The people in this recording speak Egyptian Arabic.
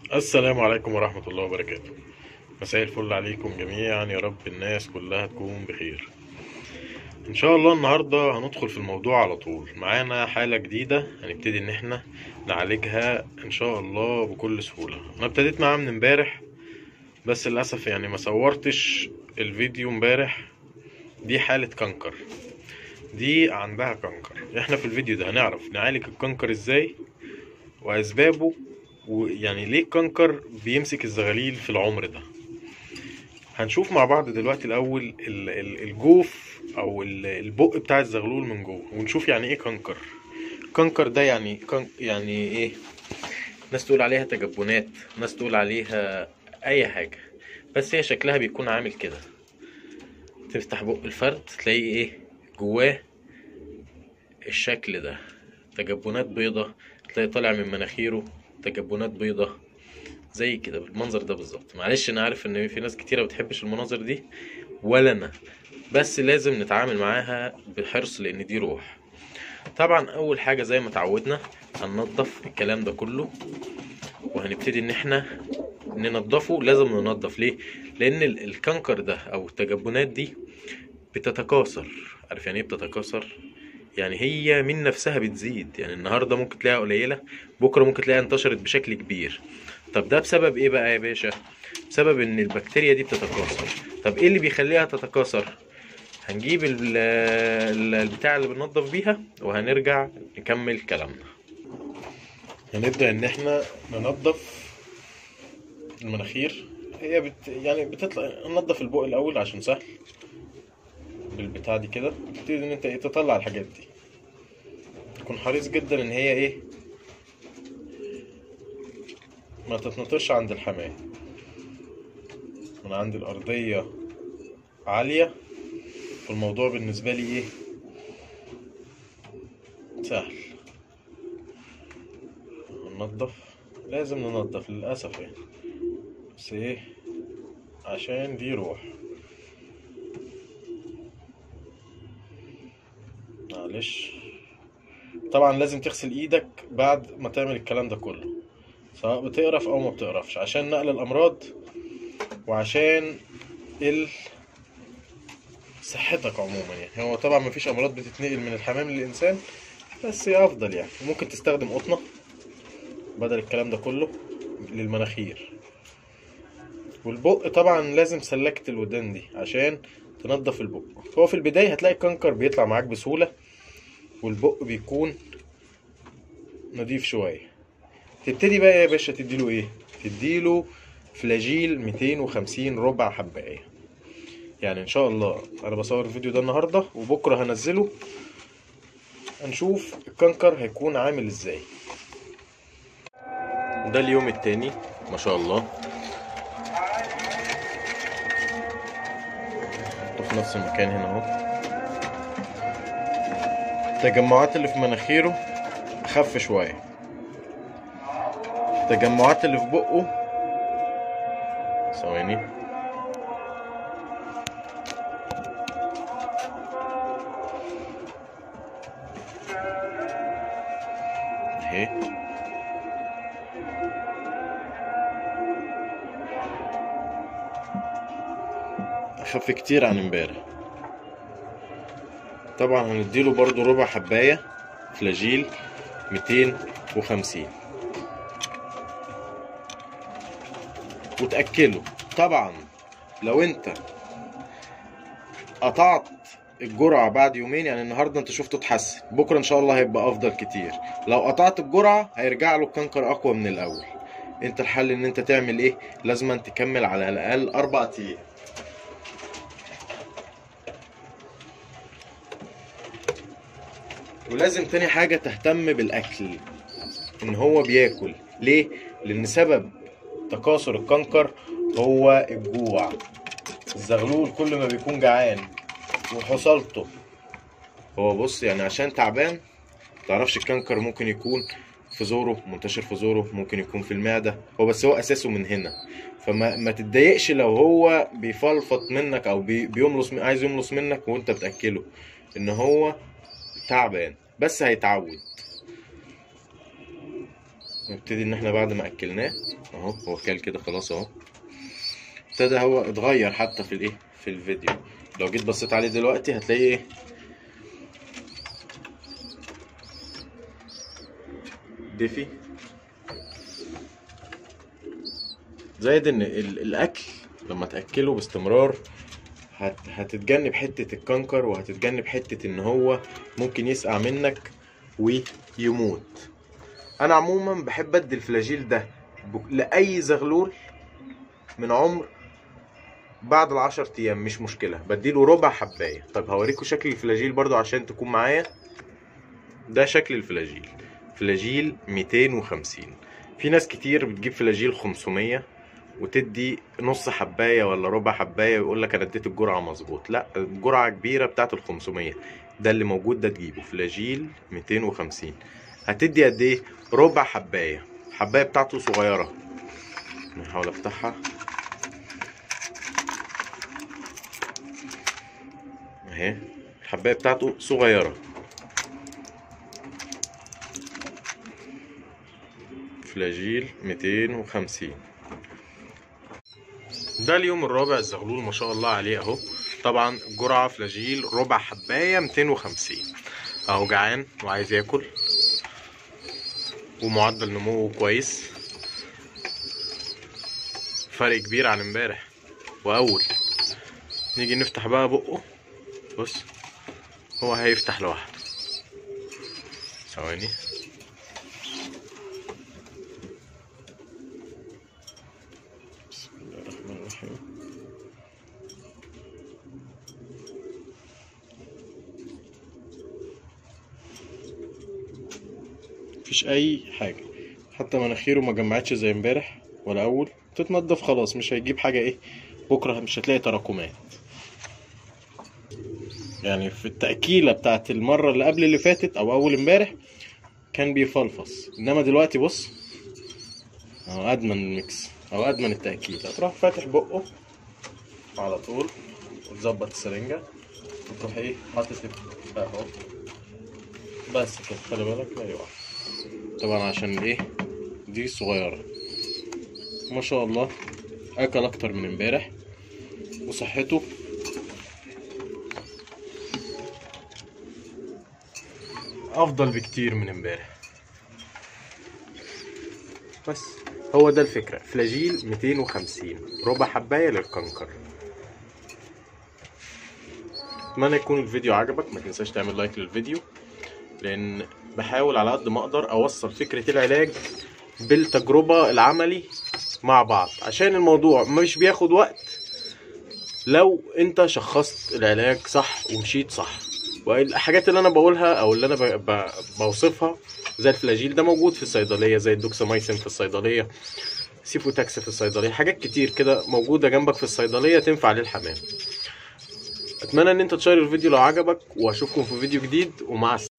السلام عليكم ورحمة الله وبركاته مساء الفل عليكم جميعا يا رب الناس كلها تكون بخير ان شاء الله النهاردة هندخل في الموضوع على طول معانا حالة جديدة هنبتدي ان احنا نعالجها ان شاء الله بكل سهولة انا ابتديت معاها من امبارح بس للأسف يعني ما صورتش الفيديو امبارح دي حالة كنكر دي عندها كنكر احنا في الفيديو ده هنعرف نعالج الكنكر ازاي واسبابه ويعني ليه الكنكر بيمسك الزغاليل في العمر ده هنشوف مع بعض دلوقتي الاول ال- ال- الجوف او ال- البق بتاع الزغلول من جوه ونشوف يعني ايه كنكر كنكر ده يعني كن يعني ايه ناس تقول عليها تجبنات ناس تقول عليها اي حاجه بس هي شكلها بيكون عامل كده تفتح بق الفرد تلاقي ايه جواه الشكل ده تجبنات بيضة تلاقي طالع من مناخيره تجبنات بيضة زي كده بالمنظر ده بالظبط معلش انا عارف ان في ناس كتيرة بتحبش المناظر دي ولا انا بس لازم نتعامل معاها بحرص لان دي روح طبعا اول حاجة زي ما اتعودنا هننضف الكلام ده كله وهنبتدي ان احنا ننضفه لازم ننضف ليه لان ال- الكنكر ده او التجبنات دي بتتكاثر عارف يعني ايه بتتكاثر يعني هي من نفسها بتزيد يعني النهارده ممكن تلاقيها قليله بكره ممكن تلاقيها انتشرت بشكل كبير طب ده بسبب ايه بقى يا باشا بسبب ان البكتيريا دي بتتكاثر طب ايه اللي بيخليها تتكاثر هنجيب ال- ال- البتاع اللي بننضف بيها وهنرجع نكمل كلامنا هنبدأ ان احنا ننضف المناخير هي بت... يعني بتطلع ننضف البق الاول عشان سهل بالبتاع دي كده تبتدي ان انت ايه تطلع الحاجات دي تكون حريص جدا ان هي ايه ما تتنطرش عند الحمام من عند الارضية عالية والموضوع بالنسبة لي ايه سهل ننضف لازم ننضف للأسف يعني بس ايه عشان دي روح معلش طبعا لازم تغسل ايدك بعد ما تعمل الكلام ده كله سواء بتقرف او ما بتقرفش عشان نقل الامراض وعشان ال صحتك عموما يعني هو طبعا مفيش امراض بتتنقل من الحمام للانسان بس هي افضل يعني ممكن تستخدم قطنه بدل الكلام ده كله للمناخير والبق طبعا لازم سلكة الودان دي عشان تنضف البق هو في البداية هتلاقي الكنكر بيطلع معاك بسهولة والبق بيكون نضيف شوية تبتدي بقى يا باشا تديله ايه تديله فلاجيل 250 ربع حباية يعني ان شاء الله انا بصور الفيديو ده النهاردة وبكرة هنزله هنشوف الكنكر هيكون عامل ازاي ده اليوم التاني ما شاء الله حطه في نفس المكان هنا اهو التجمعات اللي في مناخيره خف شوية التجمعات اللي في بقه ثواني اهي اخف كتير عن امبارح طبعا هنديله برضو ربع حباية فلاجيل 250 وتأكله طبعا لو انت قطعت الجرعة بعد يومين يعني النهاردة انت شفته اتحسن بكرة ان شاء الله هيبقى افضل كتير لو قطعت الجرعة هيرجع له الكنكر اقوى من الاول انت الحل ان انت تعمل ايه لازم تكمل على الاقل اربع ايام ولازم تاني حاجة تهتم بالأكل إن هو بياكل ليه؟ لأن سبب تكاثر الكنكر هو الجوع الزغلول كل ما بيكون جعان وحصلته هو بص يعني عشان تعبان متعرفش الكنكر ممكن يكون في زوره منتشر في زوره ممكن يكون في المعدة هو بس هو أساسه من هنا فما ما تتضايقش لو هو بيفلفط منك أو بي بيملص عايز يملص منك وأنت بتأكله إن هو تعبان بس هيتعود نبتدي ان احنا بعد ما اكلناه اهو هو كل كده خلاص اهو ابتدى هو اتغير حتى في الايه في الفيديو لو جيت بصيت عليه دلوقتي هتلاقيه ايه دفي زائد ان ال- الاكل لما تاكله باستمرار هت... هتتجنب حته الكنكر وهتتجنب حته ان هو ممكن يسقع منك ويموت انا عموما بحب ادي الفلاجيل ده ب... لاي زغلول من عمر بعد العشر ايام مش مشكله بديله ربع حبايه طب هوريكم شكل الفلاجيل برضو عشان تكون معايا ده شكل الفلاجيل فلاجيل 250 في ناس كتير بتجيب فلاجيل 500 وتدي نص حبايه ولا ربع حبايه ويقول لك انا اديت الجرعه مظبوط لا الجرعه كبيره بتاعت ال 500 ده اللي موجود ده تجيبه فلاجيل 250 هتدي قد ايه ربع حبايه الحبايه بتاعته صغيره نحاول افتحها اهي الحبايه بتاعته صغيره فلاجيل 250 ده اليوم الرابع الزغلول ما شاء الله عليه اهو طبعا جرعة فلاجيل ربع حباية 250 اهو جعان وعايز ياكل ومعدل نموه كويس فرق كبير عن امبارح واول نيجي نفتح بقى بقه بص هو هيفتح لوحده ثواني بسم الله الرحمن الرحيم مفيش اي حاجه حتى مناخيره ما جمعتش زي امبارح ولا اول تتنضف خلاص مش هيجيب حاجه ايه بكره مش هتلاقي تراكمات يعني في التأكيلة بتاعت المرة اللي قبل اللي فاتت أو أول امبارح كان بيفلفص إنما دلوقتي بص أهو أدمن الميكس أو أدمن التأكيلة تروح فاتح بقه على طول وتظبط السرنجة وتروح إيه حاطط أهو بس كده خلي بالك لا يقع طبعا عشان إيه دي صغيرة ما شاء الله أكل أكتر من امبارح وصحته افضل بكتير من امبارح بس هو ده الفكرة فلاجيل 250 ربع حباية للكنكر اتمنى يكون الفيديو عجبك ما تنساش تعمل لايك للفيديو لان بحاول على قد ما اقدر اوصل فكرة العلاج بالتجربة العملي مع بعض عشان الموضوع مش بياخد وقت لو انت شخصت العلاج صح ومشيت صح والحاجات اللي انا بقولها او اللي انا ب... ب... بوصفها زي الفلاجيل ده موجود في الصيدليه زي الدوكسامايسين في الصيدليه سيفوتاكس في الصيدليه حاجات كتير كده موجوده جنبك في الصيدليه تنفع للحمام اتمنى ان انت تشير الفيديو لو عجبك واشوفكم في فيديو جديد ومع السلامه